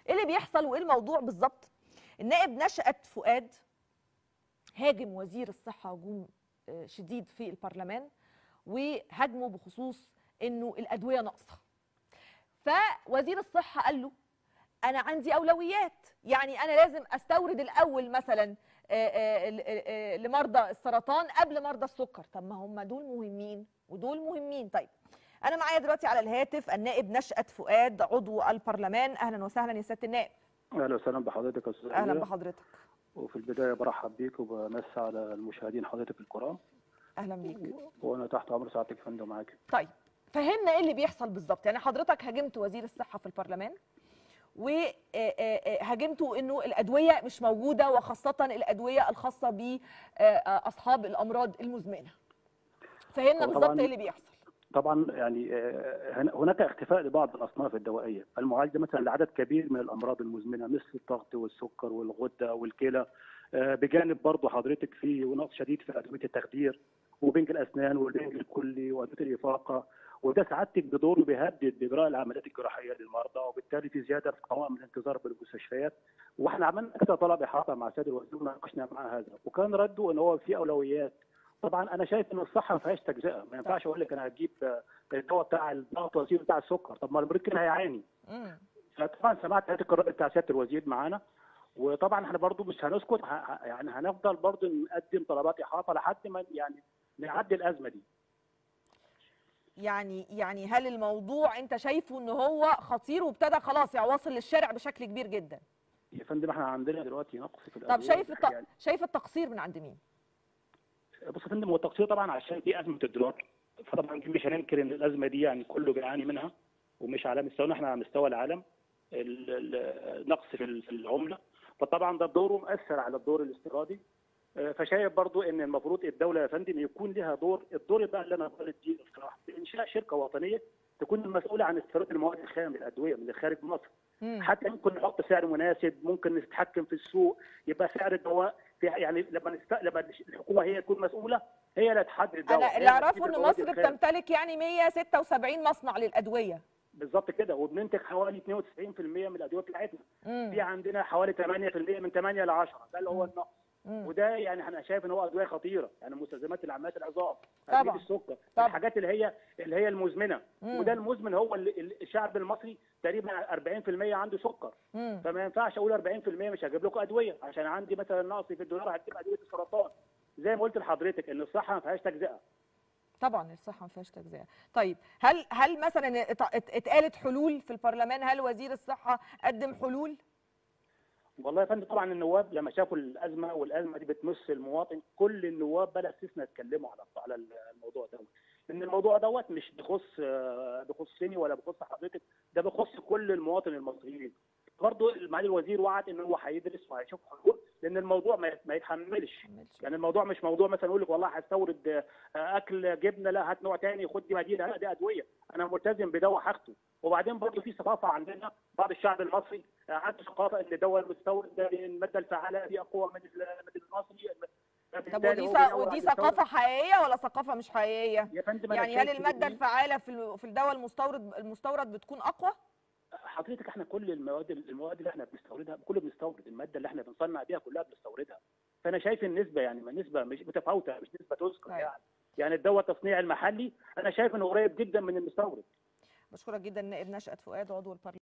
ايه اللي بيحصل وايه الموضوع بالظبط النائب نشأت فؤاد هاجم وزير الصحه هجوم آه، شديد في البرلمان وهاجمه بخصوص انه الادويه ناقصه فوزير الصحه قال له انا عندي اولويات يعني انا لازم استورد الاول مثلا آه، آه، ل- آه، لمرضى السرطان قبل مرضى السكر طب ما هم دول مهمين ودول مهمين طيب انا معايا دلوقتي على الهاتف النائب نشأت فؤاد عضو البرلمان اهلا وسهلا يا سياده النائب اهلا وسهلا بحضرتك يا استاذ اهلا أميرة. بحضرتك وفي البدايه برحب بيك وبمسي على المشاهدين حضرتك الكرام اهلا بيك وانا تحت امر سعادتك يا فندم معاك طيب فهمنا ايه اللي بيحصل بالظبط يعني حضرتك هاجمت وزير الصحه في البرلمان وهاجمتوا انه الادويه مش موجوده وخاصه الادويه الخاصه باصحاب الامراض المزمنه فهمنا هو بالظبط طبعاً- ايه اللي بيحصل طبعا يعني آه، هن- هناك اختفاء لبعض الاصناف الدوائيه المعالجه مثلا لعدد كبير من الامراض المزمنه مثل الضغط والسكر والغده والكلى آه، بجانب برضه حضرتك في نقص شديد في ادويه التخدير وبنج الاسنان والبنج الكلي وادويه الافاقه وده سعادتك بدوره بيهدد باجراء العمليات الجراحيه للمرضى وبالتالي في زياده في قوائم الانتظار بالمستشفيات واحنا عملنا كده طلب احاطه مع السيد الوزير وناقشنا معاه هذا وكان رده ان هو في اولويات طبعا انا شايف ان الصحه ما فيهاش تجزئه ما ينفعش اقول لك انا هجيب آه، الدواء بتاع الضغط واسيب بتاع السكر طب ما المريض كده هيعاني مم. فطبعا سمعت هذه القرار بتاع سياده الوزير معانا وطبعا احنا برضو مش هنسكت ه- ه- يعني هنفضل برضو نقدم طلبات احاطه لحد ما يعني نعدي الازمه دي يعني يعني هل الموضوع انت شايفه ان هو خطير وابتدى خلاص يعني واصل للشارع بشكل كبير جدا يا فندم احنا عندنا دلوقتي نقص في طب الأدوية شايف الت... يعني شايف التقصير من عند مين بص يا فندم هو التقصير طبعا عشان دي ازمه الدولار فطبعا دي مش هننكر ان الازمه دي يعني كله بيعاني منها ومش على مستوانا احنا على مستوى العالم ال- ال- النقص في ال- في العمله فطبعا ده دوره مؤثر على الدور الاستيرادي آه، فشايف برضو ان المفروض الدوله يا فندم يكون لها دور الدور بقى اللي انا بقول فيه الصراحه بانشاء شركه وطنيه تكون المسؤوله عن استيراد المواد الخام الادويه من خارج مصر مم. حتى ممكن نحط سعر مناسب ممكن نتحكم في السوق يبقى سعر الدواء في يعني لما نست... لما الحكومه هي تكون مسؤوله هي اللي تحدد الدواء انا هي اللي اعرفه تجيب ان المواد مصر الخام. بتمتلك يعني 176 مصنع للادويه بالظبط كده وبننتج حوالي 92% من الادويه بتاعتنا مم. في عندنا حوالي 8% من 8 ل 10 ده اللي هو النقص مم. وده يعني انا شايف ان هو ادويه خطيره يعني مستلزمات العمليات العظام طبعاً. ادويه السكر طبعاً. الحاجات اللي هي اللي هي المزمنه مم. وده المزمن هو اللي اللي الشعب المصري تقريبا 40% عنده سكر مم. فما ينفعش اقول 40% مش هجيب لكم ادويه عشان عندي مثلا نقص في الدولار هجيب ادويه السرطان زي ما قلت لحضرتك ان الصحه ما فيهاش تجزئه طبعا الصحه ما فيهاش تجزئه طيب هل هل مثلا ات- ات- اتقالت حلول في البرلمان هل وزير الصحه قدم حلول والله يا فندم طبعا النواب لما شافوا الازمه والازمه دي بتمس المواطن كل النواب بلا استثناء اتكلموا على على الموضوع دوت لان الموضوع دوت مش بيخص آه، بيخصني ولا بيخص حضرتك ده بيخص كل المواطن المصريين برضه معالي الوزير وعد ان هو هيدرس وهيشوف حلول لان الموضوع ما ما يتحملش يعني الموضوع مش موضوع مثلا يقول لك والله هستورد آه، اكل جبنه لا هات نوع تاني خد دي بديل لا دي ادويه انا ملتزم بدواء حاجته وبعدين برضه في ثقافه عندنا بعض الشعب المصري آه، عنده ثقافه ان الدواء المستورد ده الماده الفعاله دي اقوى من ال- من المصري طب فبالتالي ودي هو ث- بيدور ودي على المستورد. ثقافه حقيقيه ولا ثقافه مش حقيقيه يا فندم أنا يعني هل شايف الماده إن- الفعاله في ال- في الدواء المستورد المستورد بتكون اقوى حضرتك احنا كل المواد المواد اللي احنا بنستوردها كله بنستورد الماده اللي احنا بنصنع بيها كلها بنستوردها فانا شايف النسبه يعني ما نسبه مش متفاوته مش نسبه تذكر أيوة. يعني يعني الدواء التصنيع المحلي انا شايف انه قريب جدا من المستورد بشكرك جدا نائب نشأت فؤاد عضو البرلمان